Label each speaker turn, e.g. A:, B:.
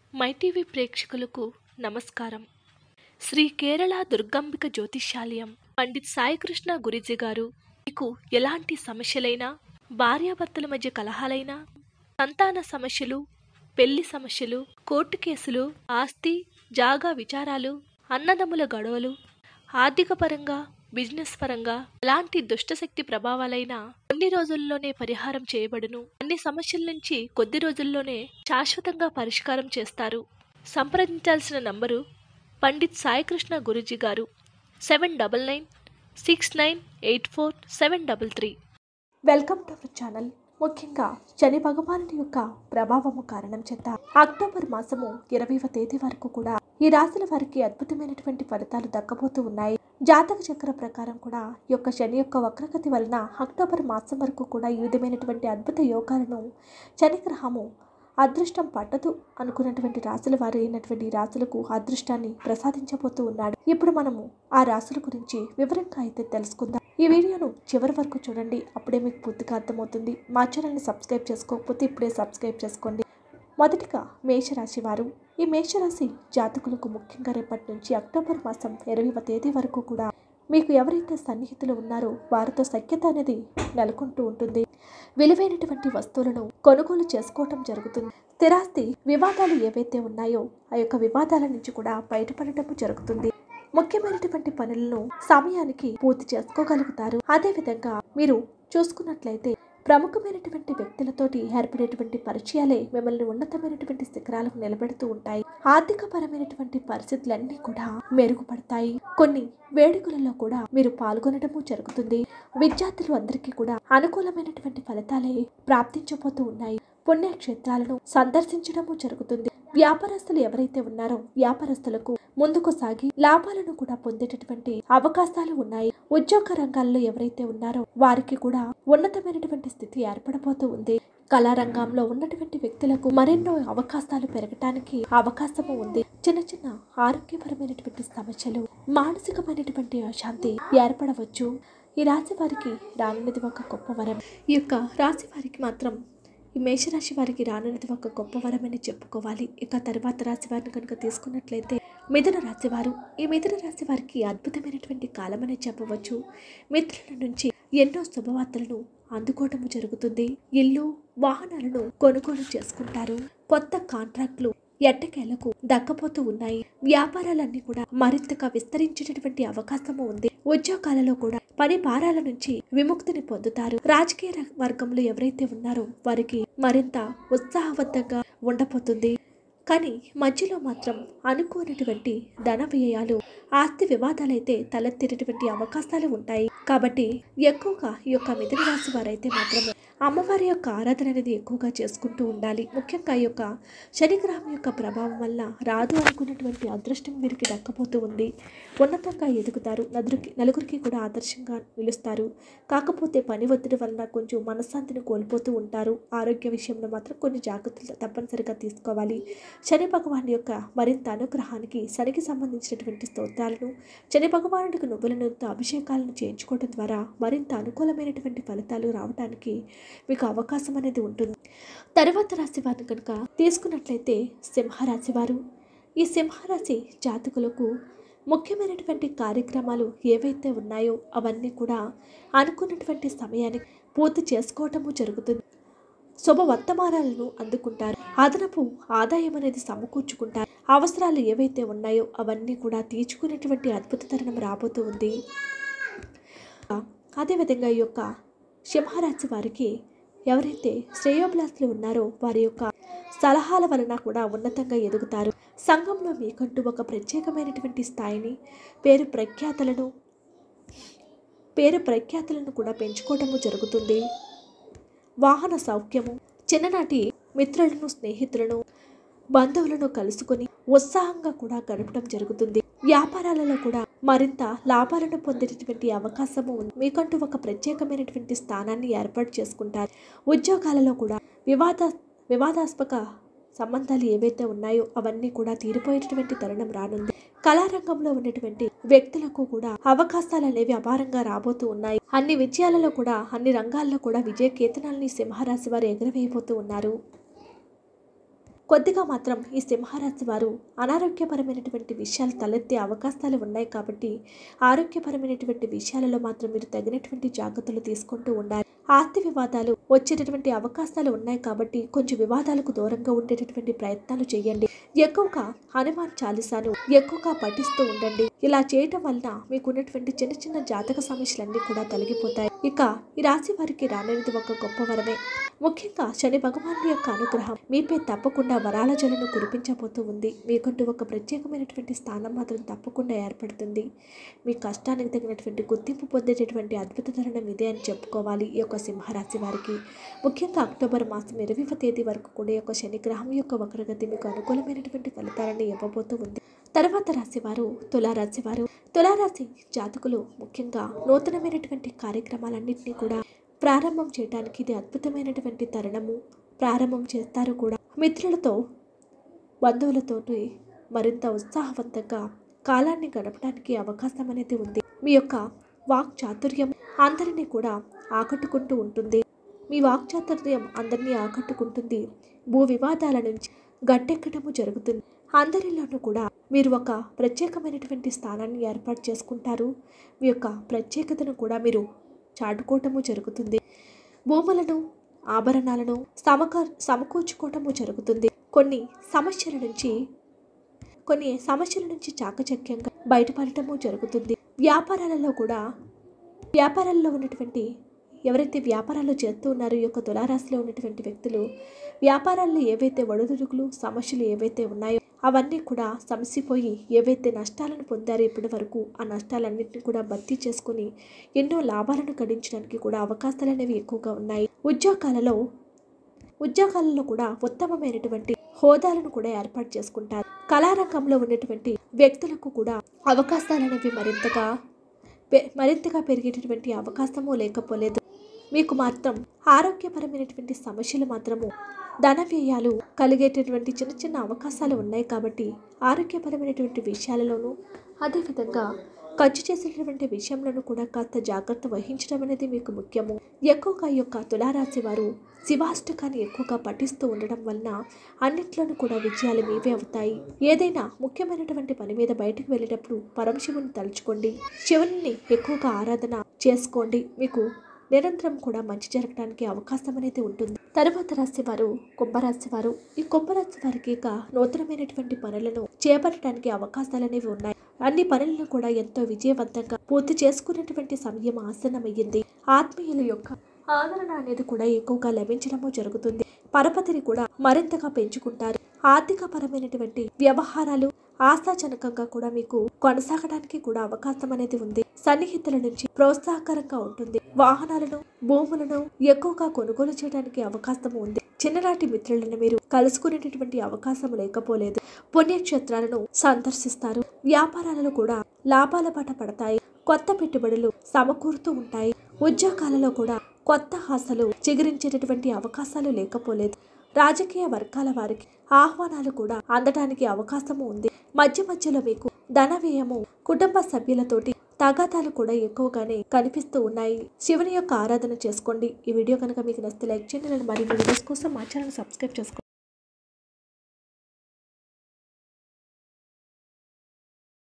A: MyTV ప్రేక్షకులకు నమస్కారం శ్రీ కేరళ దుర్గాంబిక జ్యోతిష్యాలయం పండిత్ సాయికృష్ణ గురిజీ గారు మీకు ఎలాంటి సమస్యలైనా భార్యాభర్తల మధ్య కలహాలైనా సంతాన సమస్యలు పెళ్లి సమస్యలు కోర్టు కేసులు ఆస్తి జాగా విచారాలు అన్నదమ్ముల గొడవలు ఆర్థిక పరంగా బిజినెస్ పరంగా ఎలాంటి దుష్టశక్తి ప్రభావాలైనా కొన్ని రోజుల్లోనే పరిహారం చేయబడును అన్ని సమస్యల నుంచి కొద్ది రోజుల్లోనే శాశ్వతంగా పరిష్కారం చేస్తారు సంప్రదించాల్సిన నంబరు పండిత్ సాయికృష్ణ గురుజీ గారు seven double nine six nine eight four seven double three
B: welcome to our channel ముఖ్యంగా శని భగవానుడి యొక్క ప్రభావము కారణం చేత అక్టోబర్ మాసము ఇరవైవ తేదీ వరకు కూడా ఈ రాశుల వారికి అద్భుతమైనటువంటి ఫలితాలు దక్కబోతూ ఉన్నాయి జాతక చక్ర ప్రకారం కూడా ఈ యొక్క శని యొక్క వక్రగతి వలన అక్టోబర్ మాసం వరకు కూడా ఈ విధమైనటువంటి అద్భుత యోగాలను శని గ్రహము అదృష్టం పట్టదు అనుకున్నటువంటి రాశుల వారు అయినటువంటి ఈ రాశులకు అదృష్టాన్ని ప్రసాదించబోతూ ఉన్నాడు ఇప్పుడు మనము ఆ రాశుల గురించి వివరంగా అయితే తెలుసుకుందాం ఈ వీడియోను చివరి వరకు చూడండి అప్పుడే మీకు పూర్తిగా అర్థమవుతుంది మా ఛానల్ని సబ్స్క్రైబ్ చేసుకోకపోతే ఇప్పుడే సబ్స్క్రైబ్ చేసుకోండి మొదటిగా మేషరాశి వారు ఈ మేషరాశి జాతకులకు ముఖ్యంగా రేపటి నుంచి అక్టోబర్ మాసం ఇరవైవ తేదీ వరకు కూడా మీకు ఎవరైతే సన్నిహితులు ఉన్నారో వారితో సఖ్యత అనేది నెలకొంటూ ఉంటుంది విలువైనటువంటి వస్తువులను కొనుగోలు చేసుకోవటం జరుగుతుంది స్థిరాస్తి వివాదాలు ఏవైతే ఉన్నాయో ఆ యొక్క వివాదాల నుంచి కూడా బయటపడటం జరుగుతుంది ముఖ్యమైనటువంటి పనులను సమయానికి పూర్తి చేసుకోగలుగుతారు అదే విధంగా మీరు చూసుకున్నట్లయితే ప్రముఖమైనటువంటి వ్యక్తులతోటి ఏర్పడేటువంటి పరిచయాలే మిమ్మల్ని ఉన్నతమైనటువంటి శిఖరాలకు నిలబెడుతూ ఉంటాయి ఆర్థిక పరమైనటువంటి పరిస్థితులన్నీ కూడా మెరుగుపడతాయి కొన్ని వేడుకలలో కూడా మీరు పాల్గొనడము జరుగుతుంది విద్యార్థులు అందరికీ కూడా అనుకూలమైనటువంటి ఫలితాలే ప్రాప్తించబోతూ ఉన్నాయి పుణ్యక్షేత్రాలను సందర్శించడము జరుగుతుంది వ్యాపారస్తులు ఎవరైతే ఉన్నారో వ్యాపారస్తులకు ముందుకు సాగి లాభాలను కూడా పొందేటటువంటి అవకాశాలు ఉన్నాయి ఉద్యోగ రంగాల్లో ఎవరైతే ఉన్నారో వారికి కూడా ఉన్నతమైనటువంటి స్థితి ఏర్పడబోతూ ఉంది కళారంగంలో ఉన్నటువంటి వ్యక్తులకు మరెన్నో అవకాశాలు పెరగటానికి అవకాశము ఉంది చిన్న చిన్న ఆరోగ్యపరమైనటువంటి సమస్యలు మానసికమైనటువంటి అశాంతి ఏర్పడవచ్చు ఈ రాశి వారికి రానున్నది ఒక గొప్ప వరం ఈ యొక్క రాశి వారికి మాత్రం ఈ మేషరాశి వారికి రానున్నది ఒక గొప్ప వరమని చెప్పుకోవాలి ఇక తర్వాత రాశి వారిని కనుక తీసుకున్నట్లయితే మిథున రాశి వారు ఈ మిథున రాశి వారికి అద్భుతమైనటువంటి కాలమని చెప్పవచ్చు మిత్రుల నుంచి ఎన్నో శుభవార్తలను అందుకోవటము జరుగుతుంది ఇల్లు వాహనాలను కొనుగోలు చేసుకుంటారు కొత్త కాంట్రాక్టులు ఎట్టకేలకు దక్కపోతూ ఉన్నాయి వ్యాపారాలన్నీ కూడా మరింతగా విస్తరించేటటువంటి అవకాశము ఉంది ఉద్యోగాలలో కూడా పని భారాల నుంచి విముక్తిని పొందుతారు రాజకీయ ర- వర్గంలో ఎవరైతే ఉన్నారో వారికి మరింత ఉత్సాహవంతంగా ఉండబోతుంది కానీ మధ్యలో మాత్రం అనుకోనటువంటి ధన వ్యయాలు ఆస్తి వివాదాలైతే తలెత్తేటటువంటి అవకాశాలు ఉంటాయి కాబట్టి ఎక్కువగా ఈ యొక్క మిథున రాశి వారైతే మాత్రం అమ్మవారి యొక్క ఆరాధన అనేది ఎక్కువగా చేసుకుంటూ ఉండాలి ముఖ్యంగా ఈ యొక్క శనిగ్రహం యొక్క ప్రభావం వల్ల రాదు అనుకున్నటువంటి అదృష్టం వీరికి దక్కబోతూ ఉంది ఉన్నతంగా ఎదుగుతారు నలుగురికి నలుగురికి కూడా ఆదర్శంగా నిలుస్తారు కాకపోతే పని ఒత్తిడి వలన కొంచెం మనశ్శాంతిని కోల్పోతూ ఉంటారు ఆరోగ్య విషయంలో మాత్రం కొన్ని జాగ్రత్తలు తప్పనిసరిగా తీసుకోవాలి శని భగవాన్ యొక్క మరింత అనుగ్రహానికి శనికి సంబంధించినటువంటి స్తోత్రాలను శని భగవానుడికి నువ్వులనుతో అభిషేకాలను చేయించుకోవడం ద్వారా మరింత అనుకూలమైనటువంటి ఫలితాలు రావడానికి మీకు అవకాశం అనేది ఉంటుంది తర్వాత రాశి వారిని కనుక తీసుకున్నట్లయితే సింహరాశి వారు ఈ సింహరాశి జాతకులకు ముఖ్యమైనటువంటి కార్యక్రమాలు ఏవైతే ఉన్నాయో అవన్నీ కూడా అనుకున్నటువంటి సమయానికి పూర్తి చేసుకోవటము జరుగుతుంది శుభ వర్తమానాలను అందుకుంటారు అదనపు ఆదాయం అనేది సమకూర్చుకుంటారు అవసరాలు ఏవైతే ఉన్నాయో అవన్నీ కూడా తీర్చుకునేటువంటి అద్భుత తరుణం రాబోతూ ఉంది అదేవిధంగా ఈ యొక్క సింహరాశి వారికి ఎవరైతే శ్రేయోభిలాసులు ఉన్నారో వారి యొక్క సలహాల వలన కూడా ఉన్నతంగా ఎదుగుతారు సంఘంలో మీకంటూ ఒక ప్రత్యేకమైనటువంటి స్థాయిని పేరు ప్రఖ్యాతలను పేరు ప్రఖ్యాతులను కూడా పెంచుకోవటము జరుగుతుంది వాహన సౌఖ్యము చిన్ననాటి మిత్రులను స్నేహితులను బంధువులను కలుసుకొని ఉత్సాహంగా కూడా గడపడం జరుగుతుంది వ్యాపారాలలో కూడా మరింత లాభాలను పొందేటటువంటి అవకాశము ఉంది మీకంటూ ఒక ప్రత్యేకమైనటువంటి స్థానాన్ని ఏర్పాటు చేసుకుంటారు ఉద్యోగాలలో కూడా వివాద వివాదాస్పద సంబంధాలు ఏవైతే ఉన్నాయో అవన్నీ కూడా తీరిపోయేటటువంటి తరుణం రానుంది కళారంగంలో ఉన్నటువంటి వ్యక్తులకు కూడా అవకాశాలు అనేవి అపారంగా రాబోతూ ఉన్నాయి అన్ని విజయాలలో కూడా అన్ని రంగాల్లో కూడా విజయ కేతనాలని సింహరాశి వారు ఎగురవేయబోతూ ఉన్నారు కొద్దిగా మాత్రం ఈ సింహరాశి వారు అనారోగ్యపరమైనటువంటి విషయాలు తలెత్తే అవకాశాలు ఉన్నాయి కాబట్టి ఆరోగ్యపరమైనటువంటి విషయాలలో మాత్రం మీరు తగినటువంటి జాగ్రత్తలు తీసుకుంటూ ఉండాలి ఆస్తి వివాదాలు వచ్చేటటువంటి అవకాశాలు ఉన్నాయి కాబట్టి కొంచెం వివాదాలకు దూరంగా ఉండేటటువంటి ప్రయత్నాలు చేయండి ఎక్కువగా హనుమాన్ చాలీసాను ఎక్కువగా పఠిస్తూ ఉండండి ఇలా చేయటం వలన మీకు ఉన్నటువంటి చిన్న చిన్న జాతక సమస్యలన్నీ కూడా తొలగిపోతాయి ఇక ఈ రాశి వారికి రానేది ఒక గొప్ప వరమే ముఖ్యంగా శని భగవానుడి యొక్క అనుగ్రహం మీపై తప్పకుండా వరాల జలను కురిపించబోతూ ఉంది మీకంటూ ఒక ప్రత్యేకమైనటువంటి స్థానం మాత్రం తప్పకుండా ఏర్పడుతుంది మీ కష్టానికి తగినటువంటి గుర్తింపు పొందేటటువంటి అద్భుత తరుణం ఇదే అని చెప్పుకోవాలి ఈ యొక్క సింహరాశి వారికి ముఖ్యంగా అక్టోబర్ మాసం ఇరవైవ తేదీ వరకు కూడా ఈ యొక్క శని గ్రహం యొక్క వక్రగతి మీకు అనుకూలమైనటువంటి ఫలితాలను ఇవ్వబోతూ ఉంది తర్వాత రాశి వారు తులారాశి వారు తులారాశి జాతకులు ముఖ్యంగా నూతనమైనటువంటి కార్యక్రమాలన్నింటినీ కూడా ప్రారంభం చేయడానికి ఇది అద్భుతమైనటువంటి తరుణము ప్రారంభం చేస్తారు కూడా మిత్రులతో బంధువులతో మరింత ఉత్సాహవంతంగా కాలాన్ని గడపడానికి అవకాశం అనేది ఉంది మీ యొక్క వాక్ చాతుర్యం అందరినీ కూడా ఆకట్టుకుంటూ ఉంటుంది మీ వాక్ చాతుర్యం అందరినీ ఆకట్టుకుంటుంది భూ వివాదాల నుంచి గట్టెక్కడము జరుగుతుంది అందరిలోనూ కూడా మీరు ఒక ప్రత్యేకమైనటువంటి స్థానాన్ని ఏర్పాటు చేసుకుంటారు మీ యొక్క ప్రత్యేకతను కూడా మీరు చాటుకోవటము జరుగుతుంది భూములను ఆభరణాలను సమక సమకూర్చుకోవటము జరుగుతుంది కొన్ని సమస్యల నుంచి కొన్ని సమస్యల నుంచి చాకచక్యంగా బయటపడటము జరుగుతుంది వ్యాపారాలలో కూడా వ్యాపారాల్లో ఉన్నటువంటి ఎవరైతే వ్యాపారాలు చేస్తూ ఉన్నారో ఈ యొక్క తులారాశిలో ఉన్నటువంటి వ్యక్తులు వ్యాపారాల్లో ఏవైతే ఒడిదుడుకులు సమస్యలు ఏవైతే ఉన్నాయో అవన్నీ కూడా సమసిపోయి ఏవైతే నష్టాలను పొందారో ఇప్పటి వరకు ఆ నష్టాలన్నింటినీ కూడా భర్తీ చేసుకుని ఎన్నో లాభాలను గడించడానికి కూడా అవకాశాలు అనేవి ఎక్కువగా ఉన్నాయి ఉద్యోగాలలో ఉద్యోగాలలో కూడా ఉత్తమమైనటువంటి హోదాలను కూడా ఏర్పాటు చేసుకుంటారు కళారంగంలో ఉన్నటువంటి వ్యక్తులకు కూడా అవకాశాలు అనేవి మరింతగా పె- మరింతగా పెరిగేటటువంటి అవకాశము లేకపోలేదు మీకు మాత్రం ఆరోగ్యపరమైనటువంటి సమస్యలు మాత్రము ధన వ్యయాలు కలిగేటటువంటి చిన్న చిన్న అవకాశాలు ఉన్నాయి కాబట్టి ఆరోగ్యపరమైనటువంటి విషయాలలోనూ అదేవిధంగా ఖర్చు చేసేటటువంటి విషయంలోనూ కూడా కాస్త జాగ్రత్త వహించడం అనేది మీకు ముఖ్యము ఎక్కువగా ఈ యొక్క తులారాశి వారు శివాష్టకాన్ని ఎక్కువగా పఠిస్తూ ఉండడం వలన అన్నిట్లోనూ కూడా విజయాలు మీవే అవుతాయి ఏదైనా ముఖ్యమైనటువంటి పని మీద బయటకు వెళ్ళేటప్పుడు పరమశివుని తలుచుకోండి శివుని ఎక్కువగా ఆరాధన చేసుకోండి మీకు నిరంతరం కూడా మంచి జరగడానికి అవకాశం అనేది ఉంటుంది తరువాత రాశి వారు కుంభరాశి వారు ఈ కుంభరాశి వారికి ఇక నూతనమైనటువంటి పనులను చేపట్టడానికి అవకాశాలు అనేవి ఉన్నాయి అన్ని పనులను కూడా ఎంతో విజయవంతంగా పూర్తి చేసుకునేటువంటి సమయం ఆసన్నమయ్యింది ఆత్మీయుల యొక్క ఆదరణ అనేది కూడా ఎక్కువగా లభించడము జరుగుతుంది పరపతిని కూడా మరింతగా పెంచుకుంటారు ఆర్థిక పరమైనటువంటి వ్యవహారాలు ఆశాజనకంగా కూడా మీకు కొనసాగడానికి కూడా అవకాశం అనేది ఉంది సన్నిహితుల నుంచి ప్రోత్సాహకరంగా ఉంటుంది వాహనాలను భూములను ఎక్కువగా కొనుగోలు చేయడానికి అవకాశం ఉంది చిన్ననాటి మిత్రులను మీరు కలుసుకునేటటువంటి అవకాశం లేకపోలేదు పుణ్యక్షేత్రాలను సందర్శిస్తారు వ్యాపారాలలో కూడా లాభాల బాట పడతాయి కొత్త పెట్టుబడులు సమకూరుతూ ఉంటాయి ఉద్యోగాలలో కూడా కొత్త ఆశలు చిగురించేటటువంటి అవకాశాలు లేకపోలేదు రాజకీయ వర్గాల వారికి ఆహ్వానాలు కూడా అందడానికి అవకాశము ఉంది మధ్య మధ్యలో మీకు ధన వ్యయము కుటుంబ సభ్యులతోటి తగాదాలు కూడా ఎక్కువగానే కనిపిస్తూ ఉన్నాయి శివుని యొక్క ఆరాధన చేసుకోండి ఈ వీడియో కనుక మీకు నచ్చితే లైక్ చేయండి మరిన్ని వీడియోస్ కోసం మా ఛానల్ సబ్స్క్రైబ్ చేసుకోండి